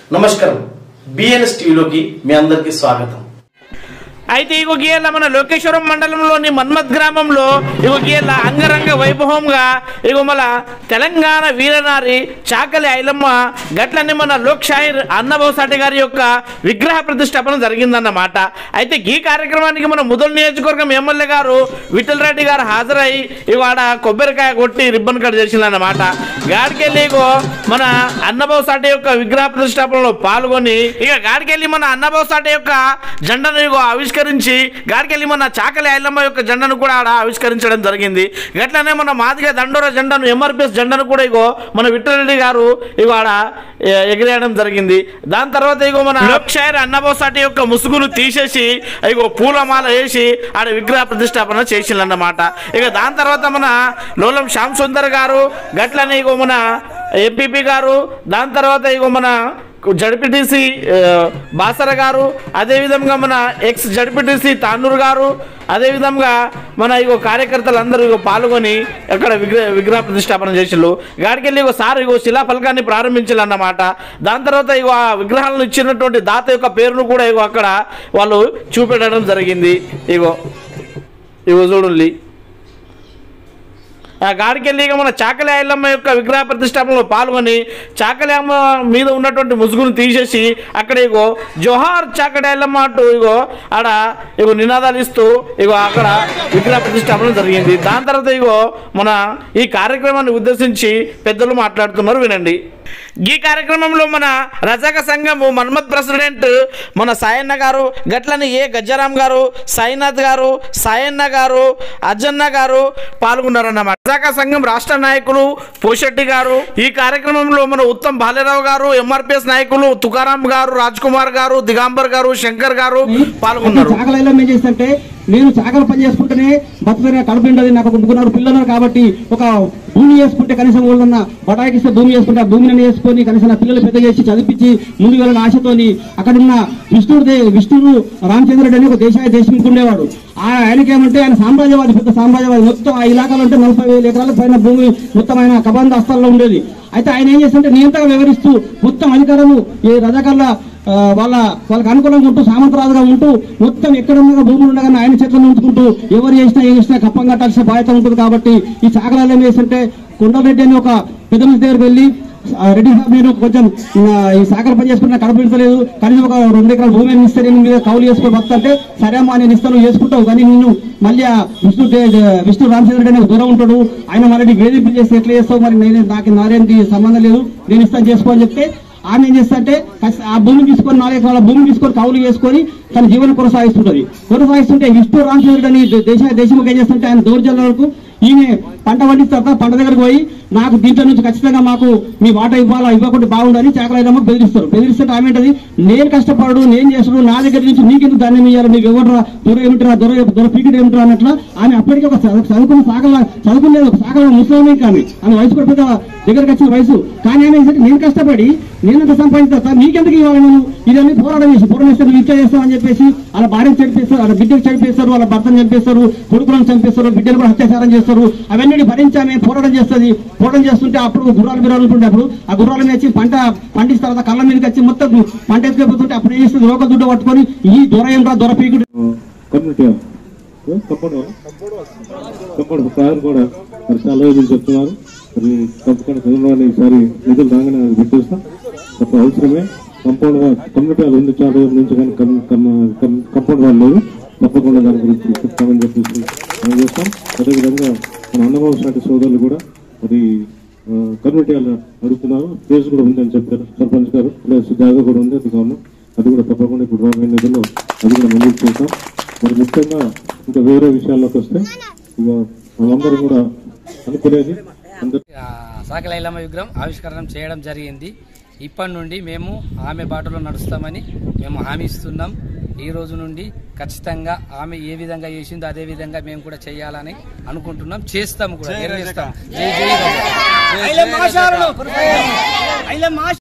నమస్కారం బిఎన్ఎస్ టీవీలోకి మీ అందరికీ స్వాగతం అయితే ఇగో గీయల మన లోకేశ్వరం మండలంలోని మన్మత్ గ్రామంలో ఇగో గీయల అంగరంగ వైభవంగా ఇగో మన తెలంగాణ వీరనారి చాకలి ఐలమ్మ గట్లనే మన లోక్ షాహిర్ అన్నబోసాటి గారి యొక్క విగ్రహ ప్రతిష్టాపన జరిగిందన్నమాట అయితే ఈ కార్యక్రమానికి మన ముదల్ నియోజకవర్గం ఎమ్మెల్యే గారు విఠల్ రెడ్డి గారు హాజరై ఇగో ఆడ కొబ్బరికాయ కొట్టి రిబ్బన్ కట్ చేసిందన్నమాట గాడికెళ్ళి ఇగో మన అన్నబోసాటి యొక్క విగ్రహ ప్రతిష్టాపనలో పాల్గొని ఇక గాడికెళ్ళి మన అన్నబోసాటి యొక్క జెండాను ఇగో ఆవిష్కరించి గాడికెళ్ళి మన చాకలి ఐలమ్మ యొక్క జెండాను కూడా ఆడ ఆవిష్కరించడం జరిగింది గట్లనే మన మాదిగ దండోర జెండాను ఎంఆర్పిఎస్ జెండాను కూడా ఇగో మన విఠలరెడ్డి గారు ఇగో ఆడ ఎ- ఎగిరేయడం జరిగింది దాని తర్వాత ఇగో మన లోక్షాయర్ అన్నబోసాటి యొక్క ముసుగును తీసేసి ఇగో పూలమాల వేసి ఆడ విగ్రహ ప్రతిష్టాపన చేసిందన్నమాట ఇక దాని తర్వాత మన లోలం శ్యామ్ సుందర్ గారు గట్లనే ఇగో మన ఎంపీపీ గారు దాని తర్వాత ఇగో మన జడ్పీటీసీ బాసర గారు అదేవిధంగా మన ఎక్స్ జడ్పీటీసీ తాన్నూరు గారు అదేవిధంగా మన ఇగో కార్యకర్తలు అందరూ ఇగో పాల్గొని అక్కడ విగ్రహ విగ్రహ ప్రతిష్టాపన చేసిళ్ళు గాడికెళ్ళి ఇగో సార్ ఇగో శిలా ఫలకాన్ని ప్రారంభించాలన్నమాట దాని తర్వాత ఇగో ఆ విగ్రహాలను ఇచ్చినటువంటి దాత యొక్క పేరును కూడా ఇగో అక్కడ వాళ్ళు చూపెట్టడం జరిగింది ఇగో ఇగో చూడండి ఆ గాడికెళ్ళి ఇక మన చాకలి ఐలమ్మ యొక్క విగ్రహ ప్రతిష్టాపనలో పాల్గొని చాకలి అమ్మ మీద ఉన్నటువంటి ముసుగును తీసేసి అక్కడ ఇగో జోహార్ చాకలి ఐలమ్మ అంటూ ఇగో ఆడ ఇగో నినాదాలు ఇస్తూ ఇగో అక్కడ విగ్రహ ప్రతిష్టాపన జరిగింది దాని తర్వాత ఇగో మన ఈ కార్యక్రమాన్ని ఉద్దేశించి పెద్దలు మాట్లాడుతున్నారు వినండి ఈ కార్యక్రమంలో మన రజక సంఘము మన్మత్ ప్రెసిడెంట్ మన సాయన్న గారు గట్లని ఏ గజ్జరాం గారు సాయినాథ్ గారు సాయన్న గారు అజ్జన్న గారు పాల్గొన్నారన్నమాట రజాక సంఘం రాష్ట్ర నాయకులు పోషెట్టి గారు ఈ కార్యక్రమంలో మన ఉత్తమ్ బాలేరావు గారు ఎంఆర్పిఎస్ నాయకులు తుకారాం గారు రాజ్ కుమార్ గారు దిగాంబర్ గారు శంకర్ గారు పాల్గొన్నారు చాకలలో ఏం చేస్తుంటే నేను చాకల పని చేసుకుంటేనే బతుకునే కడుపు ఉండదు నాకు ఒక ముగ్గురు పిల్లలు ఉన్నారు కాబట్టి ఒక భూమి చేసుకుంటే కనీసం వాళ్ళన్న బటాయికి ఇస్తే భూమి చేసుకుంటే ఆ భూమిని చేసుకొని కనీసం నా పిల్లలు పెద్ద చేసి చదివించి ముందు వెళ్ళిన ఆశతోని అక్కడున్న విష్ణుడు దే- విష్ణుడు రామచంద్రుడు అని ఒక దేశాయ దేశముఖ్ ఉండేవాడు ఆ ఆయనకి ఏమంటే ఆయన సామ్రాజ్యవాది పెద్ద సామ్రాజ్యవాది మొత్తం ఆ ఇలాకాలో అంటే నలభై వేల ఎకరాల పైన భూమి మొత్తం ఆయన కబంధ హస్తాల్లో ఉండేది అయితే ఆయన ఏం చేస్తుంటే నియంత్రణ వివరిస్తూ మొత్తం అధికారము ఈ రజాకర్ల ఆ, వాళ్ళ వాళ్ళకి అనుకూలంగా ఉంటూ సామంతరాజుగా ఉంటూ మొత్తం ఎక్కడున్నా భూములు ఉండగానే ఆయన చేతులను ఉంచుకుంటూ ఎవరు చేసినా ఏం చేసినా కప్పం కట్టాల్సిన బాధ్యత ఉంటుంది కాబట్టి ఈ చాకరాలు ఏం చేస్తుంటే కొండరెడ్డి అని ఒక పెద్ద మనిషి దగ్గర వెళ్ళి ఆ, రెడ్డి సాబ్ నేను కొంచెం ఆ, ఈ సాకర పని చేసుకున్నా కడపించలేదు కనీసం ఒక రెండు ఎకరాల భూమి అయినా ఇస్తే నేను మీద కౌలు చేసుకొని బతుంటే సరే అమ్మా నేను ఇస్తాను చేసుకుంటావు కానీ నిన్ను మళ్ళీ ఆ విష్ణు దే- దే- విష్ణు రామచంద్రుడు అనే ఒక దూరం ఉంటాడు ఆయన మరి నీకు వేధింపు చేస్తే ఎట్లా చేస్తావు మరి నేను నాకు నారేంటి సంబంధం లేదు నేను ఇస్తాను చేసుకో అని చెప్తే ఆమె ఏం చేస్తా అంటే కస్- ఆ భూమి తీసుకొని నాలుగు ఎకరాల భూమి తీసుకొని కౌలు చేసుకొని తన జీవనం కొనసాగిస్తుంటది కొనసాగిస్తుంటే విష్ణు రామచంద్రుడు అని దే- దేశ దేశముఖ ఏం చేస్తుంటే ఆయన దౌర్జన్యాలకు ఈమె పంట పండిన తర్వాత పంట దగ్గరకు పోయి నాకు దీంట్లో నుంచి ఖచ్చితంగా మాకు మీ వాట ఇవ్వాలా ఇవ్వకుండా బాగుండని చాకలైనమ్మ బెదిరిస్తారు బెదిరిస్తే ఆమె ఏంటది నేను కష్టపడు నేను చేస్తాడు నా దగ్గర నుంచి నీకెందుకు ధాన్యం ఇవ్వాలి నీకు ఎవరు దొర ఏమిటారా దొర దొర పీకెట్ ఏమిటారా అన్నట్లు ఆమె అప్పటికే ఒక చదువు- చదువుకున్న సాకల చదువుకునేది ఒక సాకల ముస్లిం కానీ ఆమె వయసు కూడా పెద్ద దగ్గరకు వచ్చిన వయసు కానీ ఆమె ఏంటంటే నేను కష్టపడి నేను ఎంత సంపాదిస్తా మీకెందుకు ఇవ్వాలి నేను ఇదన్నీ పోరాటం చేసి పోరాటం చేస్తే నువ్వు ఇట్లా చేస్తావు అని చెప్పేసి వాళ్ళ భార్యను చంపేస్తారు వాళ్ళ బిడ్డకు చంపేస్తారు వాళ్ళ భర్తను చంపేస్తారు కొడుకులను చంపేస్తారు బిడ్డలు కూడా అత్యాచారం చేస్తారు అవన్నీ భరించి ఆమె పోరాటం చేస్తుంది పోరాటం చేస్తుంటే అప్పుడు గుర్రాలు బిర్రాలు ఉంటుండే అప్పుడు ఆ గుర్రాల మీద వచ్చి పంట పండిన తర్వాత కళ్ళ మీదకి వచ్చి మొత్తం పంట ఎత్తుకపోతుంటే అప్పుడు ఏం చేస్తుంది రోగ దుడ్డ పట్టుకొని ఈ దొర ఏం రా దొర పీకుడు కమ్యూనిటీ కంపౌండ్ కంపౌండ్ సార్ కూడా మరి చాలా రోజులు చెప్తున్నారు మరి తప్పకుండా చదువుకోవాలి ఈసారి నిధులు రాగానే అది పెట్టేస్తాం తప్ప అవసరమే కంపౌండ్ వాల్ కమ్యూనిటీ వాళ్ళు ఉంది చాలా రోజుల నుంచి కానీ కమ్- కమ్- కమ్- కంపౌండ్ వాళ్ళు లేదు తప్పకుండా దాని గురించి చెప్తామని చెప్పేసి మనం చేస్తాం అదేవిధంగా మన అన్నబాబు సాటి సోదరులు కూడా మరి ఆ, కమ్యూనిటీ వాళ్ళు అడుగుతున్నారు ప్లేస్ కూడా ఉందని చెప్పారు సర్పంచ్ గారు ప్లేస్ జాగా కూడా ఉంది అది కావాలి అది కూడా తప్పకుండా ఇప్పుడు రాబోయే నిధుల్లో అది కూడా మంజూరు చేస్తాం మరి ముఖ్యంగా ఇంకా వేరే విషయాల్లోకి వస్తే ఇక మనందరం కూడా అనుకునేది అందరూ ఆ, సాకలైలమ్మ విగ్రహం ఆవిష్కరణ చేయడం జరిగింది ఇప్పటి నుండి మేము ఆమె బాటలో నడుస్తామని మేము హామీ ఇస్తున్నాం ఈ రోజు నుండి ఖచ్చితంగా ఆమె ఏ విధంగా చేసిందో అదే విధంగా మేము కూడా చేయాలని అనుకుంటున్నాం చేస్తాము కూడా నెరవేరుస్తాం జై జై రామ.